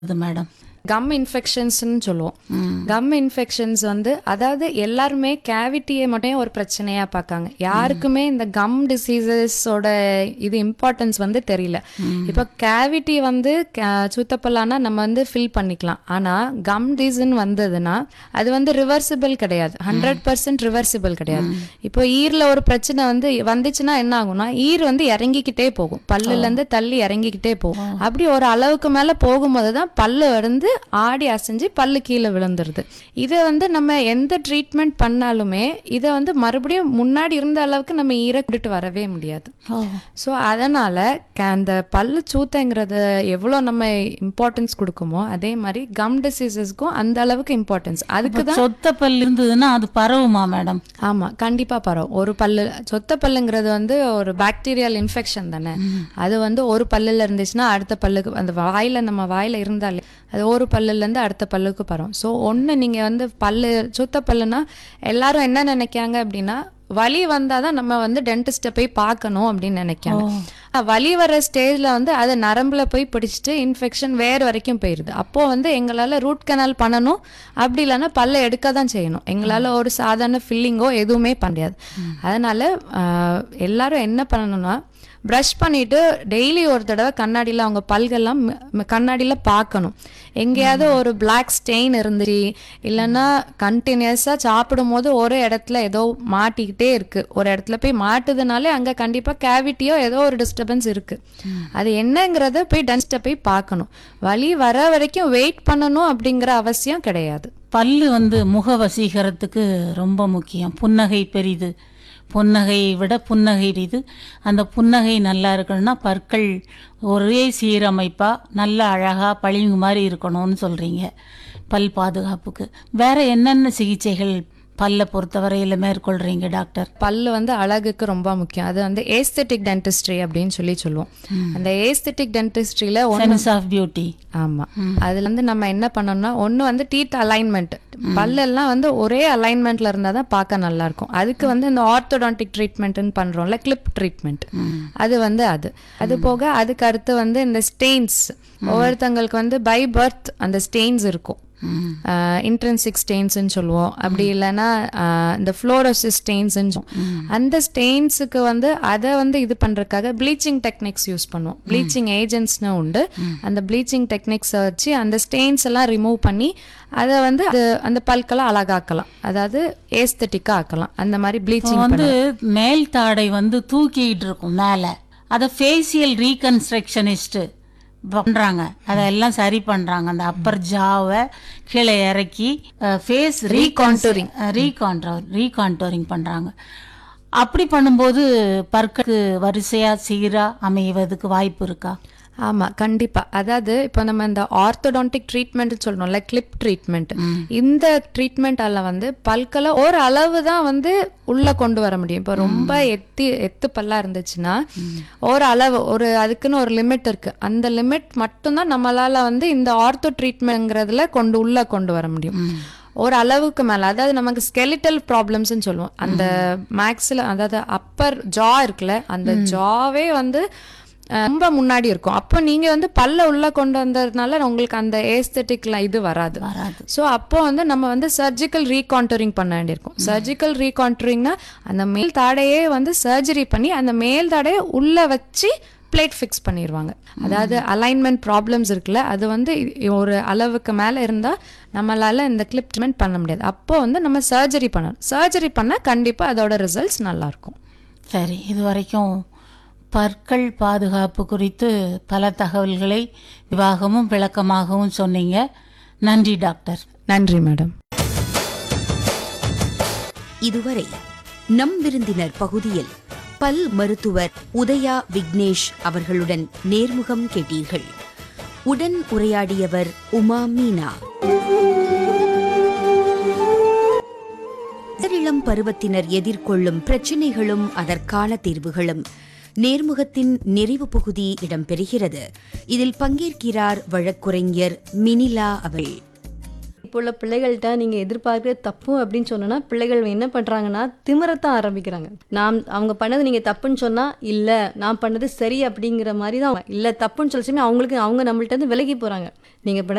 அது madam come இன்ஃபெக்ஷன்ஸ்னு சொல்லுவோம் come infections வந்து அதாவது எல்லாருமே கேவிட்டியை மட்டும் ஒரு பிரச்சனையா பார்க்காங்க யாருக்குமே இந்த கம் டிசீசஸோட இது இம்பார்ட்டன்ஸ் வந்து தெரியல இப்போ கேவிட்டி வந்து சுத்தப்பல்லானா நம்ம வந்து ஃபில் பண்ணிக்கலாம் ஆனா கம் டிசீன் வந்ததுன்னா அது வந்து ரிவர்சிபிள் கிடையாது ஹண்ட்ரட் பர்சன்ட் ரிவர்சிபிள் கிடையாது இப்போ ஈர்ல ஒரு பிரச்சனை வந்து வந்துச்சுன்னா என்ன ஆகும்னா ஈர் வந்து இறங்கிக்கிட்டே போகும் பல்லுல இருந்து தள்ளி இறங்கிக்கிட்டே போகும் அப்படி ஒரு அளவுக்கு மேல போகும்போது தான் பல்லு வந்து ஆடி அசைஞ்சு பல்லு கீழே விழுந்துருது இதை வந்து நம்ம எந்த ட்ரீட்மெண்ட் பண்ணாலுமே இதை வந்து மறுபடியும் முன்னாடி இருந்த அளவுக்கு நம்ம ஈரை கொண்டுட்டு வரவே முடியாது ஸோ அதனால க- அந்த பல்லு சூத்தைங்கிறது எவ்வளோ நம்ம இம்பார்ட்டன்ஸ் கொடுக்குமோ அதே மாதிரி கம் டிசீசஸ்க்கும் அந்த அளவுக்கு இம்பார்ட்டன்ஸ் அதுக்கு தான் சொத்த பல் இருந்ததுன்னா அது பரவுமா மேடம் ஆமா கண்டிப்பா பரவும் ஒரு பல்லு சொத்த பல்லுங்கிறது வந்து ஒரு பாக்டீரியல் இன்ஃபெக்ஷன் தானே அது வந்து ஒரு பல்லுல இருந்துச்சுன்னா அடுத்த பல்லுக்கு அந்த வாயில நம்ம வாயில இருந்தாலே அது ஒரு பல்லுல இருந்து அடுத்த பல்லுக்கு பரவும் ஸோ ஒண்ணு நீங்க வந்து பல்லு சுத்த பல்லுனா எல்லாரும் என்ன நினைக்காங்க அப்படின்னா வலி வந்தாதான் நம்ம வந்து டென்டிஸ்ட்டை போய் பார்க்கணும் அப்படின்னு நினைக்காங்க அஹ் வலி வர ஸ்டேஜ்ல வந்து அது நரம்புல போய் பிடிச்சிட்டு இன்ஃபெக்ஷன் வேறு வரைக்கும் போயிருது அப்போ வந்து எங்களால ரூட் கனால் பண்ணணும் அப்படி இல்லைன்னா பல்ல எடுக்க தான் செய்யணும் எங்களால ஒரு சாதாரண ஃபில்லிங்கோ எதுவுமே பண்ண முடியாது அதனால அஹ், எல்லாரும் என்ன பண்ணணும்னா ப்ரஷ் பண்ணிட்டு டெய்லி ஒரு தடவை கண்ணாடியில் அவங்க பல்கெல்லாம் ம- ம- கண்ணாடியில பார்க்கணும் எங்கேயாவது ஒரு பிளாக் ஸ்டெயின் இருந்துச்சு இல்லைன்னா கண்டினியூஸாக சாப்பிடும் போது ஒரு இடத்துல ஏதோ மாட்டிக்கிட்டே இருக்கு ஒரு இடத்துல போய் மாட்டுதுனாலே அங்கே கண்டிப்பாக கேவிட்டியோ ஏதோ ஒரு டிஸ்டர்பன்ஸ் இருக்கு அது என்னங்கிறத போய் டென்ஸ்ட்டை போய் பார்க்கணும் வலி வர வரைக்கும் வெயிட் பண்ணணும் அப்படிங்கிற அவசியம் கிடையாது பல்லு வந்து முக வசீகரத்துக்கு ரொம்ப முக்கியம் புன்னகை பெரிது புன்னகையை விட புன்னகை இது அந்த புன்னகை நல்லா இருக்கணும்னா பற்கள் ஒரே சீரமைப்பா நல்ல அழகா பளிங்கு மாதிரி இருக்கணும்னு சொல்றீங்க பல் பாதுகாப்புக்கு வேற என்னென்ன சிகிச்சைகள் பல்லை பொறுத்தவரையில மேற்கொள்றீங்க டாக்டர் பல்லு வந்து அழகுக்கு ரொம்ப முக்கியம் அது வந்து ஏஸ்தெட்டிக் டென்டிஸ்ட்ரி அப்படின்னு சொல்லி சொல்லுவோம் அந்த ஏஸ்தெட்டிக் டென்டிஸ்ட்ரியில சென்ஸ் ஆஃப் பியூட்டி ஆமா அதுல வந்து நம்ம என்ன பண்ணோம்னா ஒண்ணு வந்து டீத் அலைன்மெண்ட் பல்லெல்லாம் வந்து ஒரே அலைன்மெண்ட்ல இருந்தா தான் பார்க்க நல்லா இருக்கும் அதுக்கு வந்து இந்த ஆர்த்தோடான்டிக் ட்ரீட்மெண்ட்னு பண்றோம்ல கிளிப் ட்ரீட்மெண்ட் அது வந்து அது அது போக அதுக்கு அடுத்து வந்து இந்த ஸ்டெயின்ஸ் ஒவ்வொருத்தங்களுக்கு வந்து பை பர்த் அந்த ஸ்டெயின்ஸ் இருக்கும் இன்ட்ரென்சிக் ஸ்டெயின்ஸ்னு சொல்லுவோம் அப்படி இல்லைன்னா ஆஹ், இந்த ஃப்ளோரோசிஸ் ஸ்டெயின்ஸ்னு அந்த ஸ்டெயின்ஸுக்கு வந்து அதை வந்து இது பண்றதுக்காக ப்ளீச்சிங் டெக்னிக்ஸ் யூஸ் பண்ணுவோம் ப்ளீச்சிங் ஏஜென்ட்ஸ்னு உண்டு அந்த ப்ளீச்சிங் டெக்னிக்ஸை வச்சு அந்த ஸ்டெயின்ஸ் எல்லாம் ரிமூவ் பண்ணி அதை வந்து அது அந்த பல்கெல்லாம் அழகாக்கலாம் அதாவது ஏஸ்தட்டிக்கா ஆக்கலாம் அந்த மாதிரி ப்ளீச்சிங் வந்து மேல் தாடை வந்து தூக்கிட்டு இருக்கும் மேலே அதை ஃபேஷியல் ரீகன்ஸ்ட்ரக்ஷனிஸ்ட் பண்றாங்க அதெல்லாம் சரி பண்றாங்க அந்த அப்பர் ஜாவை கீழே இறக்கி ஃபேஸ் ரீகான்டோரிங் ரீகான்டோர் ரீகான்டோரிங் பண்றாங்க அப்படி பண்ணும்போது பற்களுக்கு வரிசையா சீரா அமைவதுக்கு வாய்ப்பு இருக்கா ஆமா கண்டிப்பா அதாவது இப்போ நம்ம இந்த ஆர்த்தோடான்டிக் ட்ரீட்மெண்ட் சொல்லணும்ல கிளிப் ட்ரீட்மெண்ட் இந்த ட்ரீட்மெண்டால வந்து பல்களை ஒரு அளவு தான் வந்து உள்ள கொண்டு வர முடியும் இப்போ ரொம்ப எத்தி எத்து பல்லா இருந்துச்சுன்னா ஒரு அளவு ஒரு அதுக்குன்னு ஒரு லிமிட் இருக்கு அந்த லிமிட் மட்டும்தான் நம்மளால வந்து இந்த ஆர்த்தோ ட்ரீட்மெண்ட்ங்கிறதுல கொண்டு உள்ள கொண்டு வர முடியும் ஒரு அளவுக்கு மேல அதாவது நமக்கு ஸ்கெலிட்டல் ப்ராப்ளம்ஸ்னு சொல்லுவோம் அந்த மேக்ஸ்ல அதாவது அப்பர் ஜா இருக்குல்ல அந்த ஜாவே வந்து அஹ், ரொம்ப முன்னாடி இருக்கும் அப்போ நீங்க வந்து பல்ல உள்ள கொண்டு வந்ததுனால உங்களுக்கு அந்த ஏஸ்தட்டிக்ல இது வராது வராது ஸோ அப்போ வந்து நம்ம வந்து சர்ஜிக்கல் ரீகான்டரிங் பண்ண வேண்டியிருக்கும் சர்ஜிக்கல் ரீகான்டரிங்னா அந்த மேல் தாடையே வந்து சர்ஜரி பண்ணி அந்த மேல் தாடையை உள்ள வச்சு பிளேட் ஃபிக்ஸ் பண்ணிடுவாங்க அதாவது அலைன்மெண்ட் ப்ராப்ளம்ஸ் இருக்குல்ல அது வந்து இ- ஒரு அளவுக்கு மேலே இருந்தால் நம்மளால இந்த கிளிப் ட்ரீட்மெண்ட் பண்ண முடியாது அப்போ வந்து நம்ம சர்ஜரி பண்ணணும் சர்ஜரி பண்ணால் கண்டிப்பாக அதோட ரிசல்ட்ஸ் நல்லாயிருக்கும் சரி இது வரைக்கும் பற்கள் பாதுகாப்பு குறித்து பல தகவல்களை விவாகமும் விளக்கமாகவும் சொன்னீங்க நன்றி டாக்டர் நன்றி மேடம் இதுவரை நம் விருந்தினர் பகுதியில் பல் மருத்துவர் உதயா விக்னேஷ் அவர்களுடன் நேர்முகம் கேட்டீர்கள் உடன் உரையாடியவர் உமா மீனா இளம் பருவத்தினர் எதிர்கொள்ளும் பிரச்சினைகளும் அதற்கான தீர்வுகளும் நேர்முகத்தின் நிறைவு பகுதி இடம்பெறுகிறது இதில் பங்கேற்கிறார் வழக்குரைஞர் மினிலா அவள் இப்போ உள்ள பிள்ளைகள்கிட்ட நீங்கள் எதிர்பார்க்குற தப்பு அப்படின்னு சொன்னோன்னா பிள்ளைகள் என்ன பண்ணுறாங்கன்னா திமிரத்தான் ஆரம்பிக்கிறாங்க நாம் அவங்க பண்ணது நீங்கள் தப்புன்னு சொன்னால் இல்லை நான் பண்ணது சரி அப்படிங்கிற மாதிரி தான் இல்லை தப்புன்னு சொல்லிச்சுமே அவங்களுக்கு அவங்க நம்மள்ட்ட இருந்து விலகி போகிறாங்க நீங்கள்